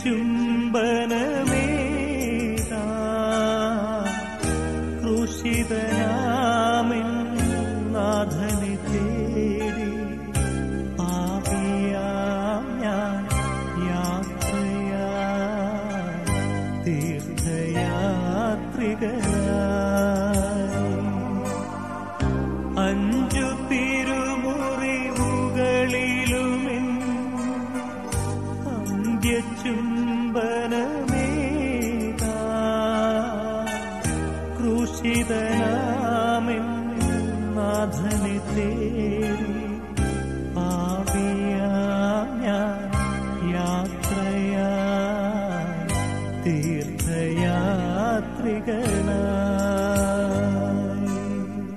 അന്ത്യചുംബനമേതാ ക്രൂശിതനാമിൻ നാഥനെ തേടി പാപിയാം ഞാൻ യാത്രയാ തീർത്ഥയാത്രികനായി അഞ്ചു തിരുമുറിവുകളിലുമെൻ അന്ത്യചുംബനമേതാ ക്രൂശിതനാമെൻ നാഥനെ തേടി പാപിയാം ഞാൻ യാത്രയാ തീർത്ഥയാത്രികനായി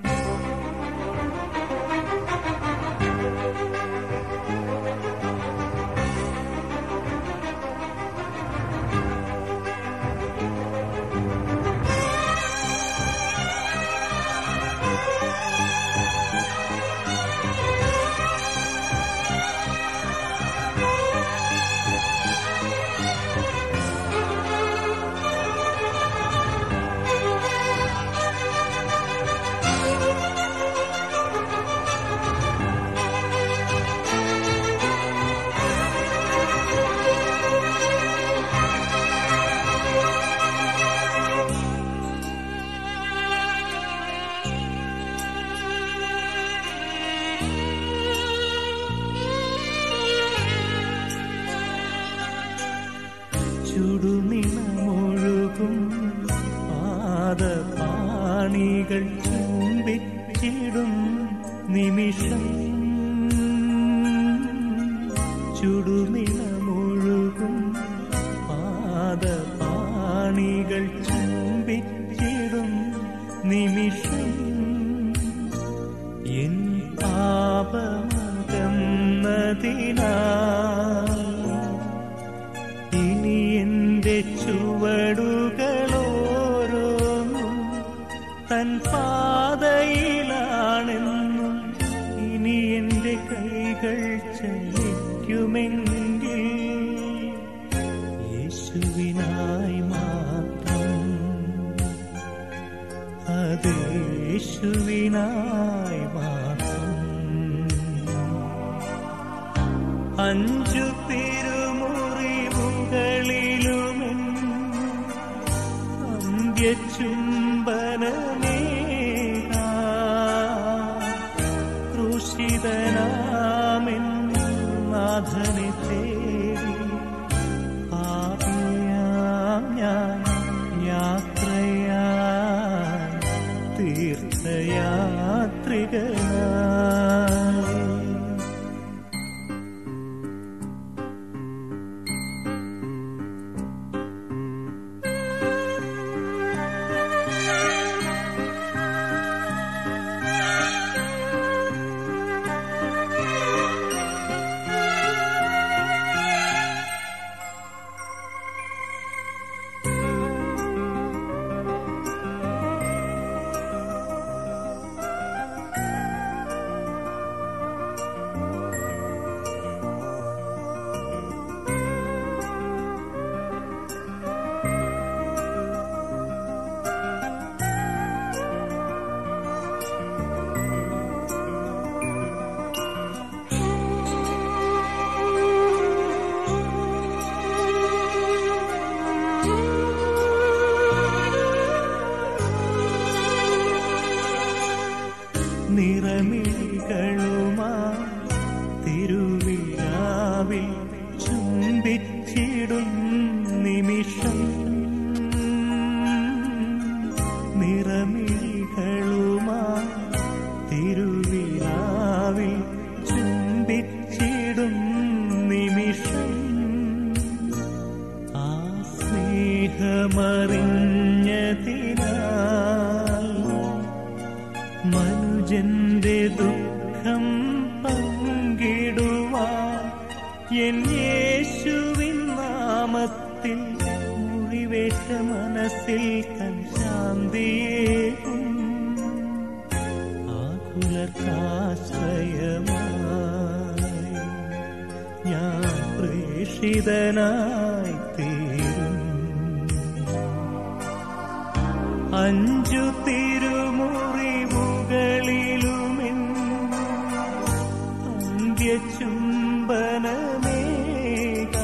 ചുടുനിണമൊഴുകും പാദപാണികൾ ചുംബിച്ചിടും നിമിഷം ചുടുനിണമൊഴുകും പാദപാണികൾ ചുംബിച്ചിടും നിമിഷം എൻ പാപമകന്നതിനാൽ ഇനി എന്റെ ചുവടുകളോരോന്നും തൻ പാതയിലാണെന്നും ഇനി എന്റെ കൈകൾ ചലിക്കുമെങ്കിൽ യേശുവിനായി മാത്രം അത് യേശുവിനായി മാത്രം അഞ്ചു തിരുമുറിവുകളിലുമെൻ അന്ത്യചുംബനമേകാ ക്രൂശിതനാമെൻ നാഥനെ തേടി പാപിയാം ഞാൻ യാത്രയാ തീർത്ഥയാത്രികനായി നിറമിഴികളുമാ തിരുവിഴാവിൽ ചുംബിച്ചിടും നിമിഷം നിറമിഴികളുമാ തിരുവിഴാവിൽ ചുംബിച്ചിടും നിമിഷം ആ സ്നേഹമറിഞ്ഞതിനാൽ മനുജന്റെ ദുഃഖം പങ്കിടുവാൻ എൻ യേശുവിൻ നാമത്തിൽ മുറിവേറ്റ മനസ്സിൽ തൻ ശാന്തിയേകും ആകുലത്താശ്രയമായി ഞാൻ പ്രേ പ്രേഷിതനായി തീരും അഞ്ചു തിരുമുറിവുകളിലുമെൻ അന്ത്യചുംബനമേക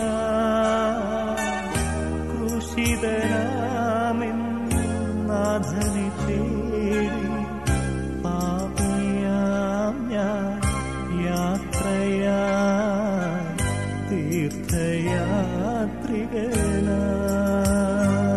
ക്രൂശിതനാമെൻ നാഥനെ തേടി പാപയാം ഞാൻ യാത്രയാ തീർത്ഥയാത്രികനാ